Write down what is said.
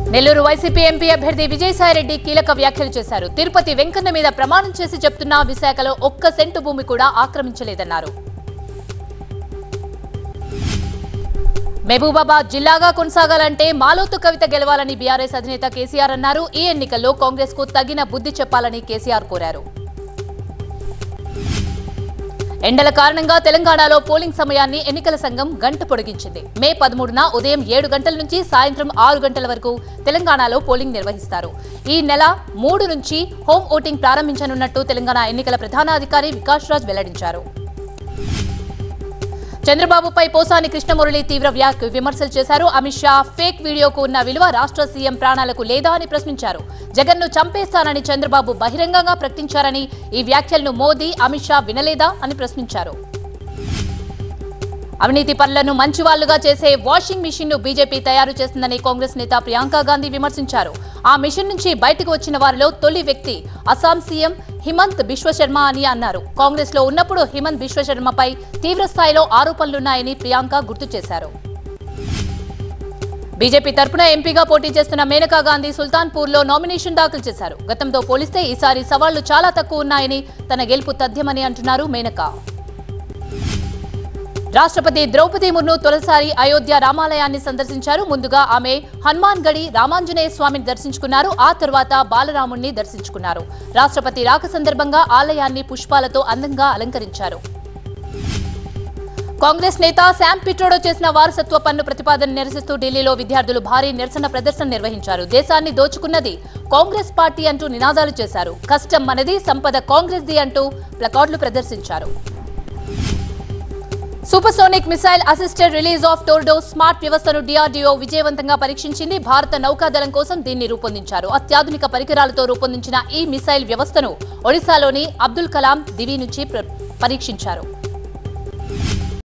Nellore YCP MP అభ్యర్థి విజయసాయిరెడ్డి కీలక వ్యాఖ్యలు చేశారు తిరుపతి వెంకన్న మీద ప్రమాణం చేసి చెప్తున్నా విశాఖలో ఒక్క సెంటు భూమి కూడా ఆక్రమించలేదన్నారు మహబూబాబాద్ జిల్లాగా కొనసాగాలంటే మాలోతు కవిత గెలవాలని బీఆర్ఎస్ అధినేత కేసీఆర్ అన్నారు ఈ ఎన్నికల్లో కాంగ్రెస్ కు తగిన బుద్ధి చెప్పాలని కేసీఆర్ కోరారు ఎండల కారణంగా తెలంగాణలో పోలింగ్ సమయాన్ని ఎన్నికల సంఘం గంట పొడిగించింది మే పదమూడున ఉదయం ఏడు గంటల నుంచి సాయంత్రం ఆరు గంటల వరకు తెలంగాణలో పోలింగ్ నిర్వహిస్తారు ఈ నెల మూడు నుంచి హోమ్ ఓటింగ్ ప్రారంభించనున్నట్టు తెలంగాణ ఎన్నికల ప్రధానాధికారి వికాస్ రాజ్ వెల్లడించారు చంద్రబాబుపై పోసాని కృష్ణమురళి తీవ్ర వ్యాక్ విమర్శలు చేశారు అమిత్ షా ఫేక్ వీడియోకు ఉన్న విలువ రాష్ట్ర సీఎం ప్రాణాలకు లేదా అని ప్రశ్నించారు జగన్ను చంపేస్తానని చంద్రబాబు బహిరంగంగా ప్రకటించారని ఈ వ్యాఖ్యలను మోదీ అమిత్ షా వినలేదా అని ప్రశ్నించారు అవినీతి పనులను మంచివాళ్లుగా చేసే వాషింగ్ మిషన్ ను బీజేపీ తయారు చేస్తుందని కాంగ్రెస్ నేత ప్రియాంక గాంధీ విమర్శించారు ఆ మిషన్ నుంచి బయటకు వచ్చిన వారిలో తొలి వ్యక్తి అస్సాం సీఎం హిమంత్ బిశ్వశర్మ అని అన్నారు కాంగ్రెస్ లో ఉన్నప్పుడు హిమంత్ బిశ్వశర్మపై తీవ్ర స్థాయిలో ఆరోపణలున్నాయని ప్రియాంక గుర్తు చేశారు బీజేపీ తరపున ఎంపీగా పోటీ చేస్తున్న మేనకా గాంధీ సుల్తాన్పూర్ లో నామినేషన్ దాఖలు చేశారు గతంతో పోలిస్తే ఈసారి సవాళ్లు చాలా తక్కువ ఉన్నాయని తన గెలుపు తథ్యమని అంటున్నారు మేనకా రాష్ట్రపతి ద్రౌపది ముర్ము తొలిసారి అయోధ్య రామాలయాన్ని సందర్శించారు ముందుగా ఆమె హనుమాన్ గడి రామాంజనేయ స్వామిని దర్శించుకున్నారు ఆ తర్వాత బాలరాముణ్ణి దర్శించుకున్నారు రాష్ట్రపతి రాక సందర్భంగా ఆలయాన్ని పుష్పాలతో అందంగా అలంకరించారు కాంగ్రెస్ నేత శామ్ పిట్రోడో చేసిన వారసత్వ పన్ను ప్రతిపాదన నిరసిస్తూ ఢిల్లీలో విద్యార్థులు భారీ నిరసన ప్రదర్శన నిర్వహించారు దేశాన్ని దోచుకున్నది కాంగ్రెస్ పార్టీ అంటూ నినాదాలు చేశారు కష్టం మనది సంపద కాంగ్రెస్ది అంటూ ప్లకార్డులు ప్రదర్శించారు supersonic missile assisted release of torpedo smart వ్యవస్థను డిఆర్డీఓ విజయవంతంగా పరీక్షించింది భారత నౌకాదళం కోసం దీన్ని రూపొందించారు అత్యాధునిక పరికరాలతో రూపొందించిన ఈ మిసైల్ వ్యవస్థను ఒడిశాలోని అబ్దుల్ కలాం దివి నుంచి ప్ర- పరీక్షించారు